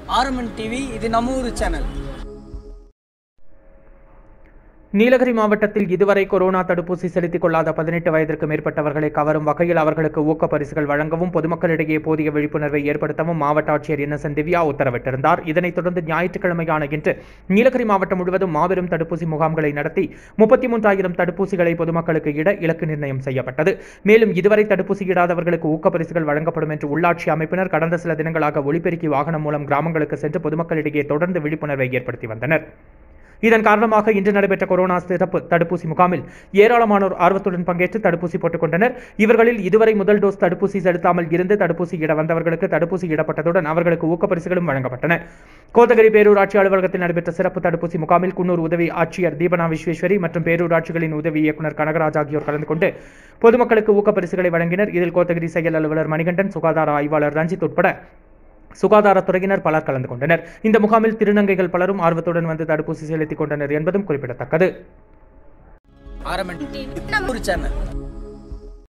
RMN TV இது நம்ம ஊர் சேனல் நீலகிரி மாவட்டத்தில் இதுவரை கொரோனா தடுப்பூசி செலுத்திக் கொள்ளாத பதினெட்டு வயதிற்கு மேற்பட்டவர்களை கவரும் வகையில் அவர்களுக்கு ஊக்க பரிசுகள் வழங்கவும் பொதுமக்களிடையே போதிய விழிப்புணர்வை ஏற்படுத்தவும் மாவட்ட ஆட்சியர் இன்னசென்ட் திவ்யா உத்தரவிட்டிருந்தார் இதனைத் தொடர்ந்து ஞாயிற்றுக்கிழமையான இன்று நீலகிரி மாவட்டம் முழுவதும் மாபெரும் தடுப்பூசி முகாம்களை நடத்தி முப்பத்தி மூன்றாயிரம் தடுப்பூசிகளை பொதுமக்களுக்கு இட இலக்கு நிர்ணயம் செய்யப்பட்டது மேலும் இதுவரை தடுப்பூசி இடாதவர்களுக்கு ஊக்க பரிசுகள் வழங்கப்படும் என்று உள்ளாட்சி அமைப்பினர் கடந்த சில தினங்களாக ஒலிபெருக்கி வாகனம் மூலம் கிராமங்களுக்கு சென்று பொதுமக்களிடையே தொடர்ந்து விழிப்புணர்வை ஏற்படுத்தி வந்தனர் இதன் காரணமாக இன்று நடைபெற்ற கொரோனா சிறப்பு தடுப்பூசி முகாமில் ஏராளமானோர் ஆர்வத்துடன் பங்கேற்று தடுப்பூசி போட்டுக் கொண்டனர் இவர்களில் இதுவரை முதல் டோஸ் தடுப்பூசி செலுத்தாமல் இருந்து தடுப்பூசி இட வந்தவர்களுக்கு தடுப்பூசி இடப்பட்டதுடன் அவர்களுக்கு ஊக்கப்பரிசுகளும் வழங்கப்பட்டன கோத்தகிரி பேரூராட்சி அலுவலகத்தில் நடைபெற்ற சிறப்பு தடுப்பூசி முகாமில் குன்னூர் உதவி ஆட்சியர் தீபனா விஸ்வேஸ்வரி மற்றும் பேரூராட்சிகளின் உதவி இயக்குநர் கனகராஜ் ஆகியோர் கலந்து கொண்டு பொதுமக்களுக்கு ஊக்கப்பரிசுகளை வழங்கினர் இதில் கோத்தகிரி செயல் அலுவலர் மணிகண்டன் சுகாதார ஆய்வாளர் ரஞ்சித் உட்பட சுகாதாரத்துறையினர் பலர் கலந்து கொண்டனர் இந்த முகாமில் திருநங்கைகள் பலரும் ஆர்வத்துடன் வந்து தடுப்பூசி செலுத்திக் கொண்டனர் என்பதும் குறிப்பிடத்தக்கது ஆர்எம்என் டிவி இது நம்ம ஊர் சேனல்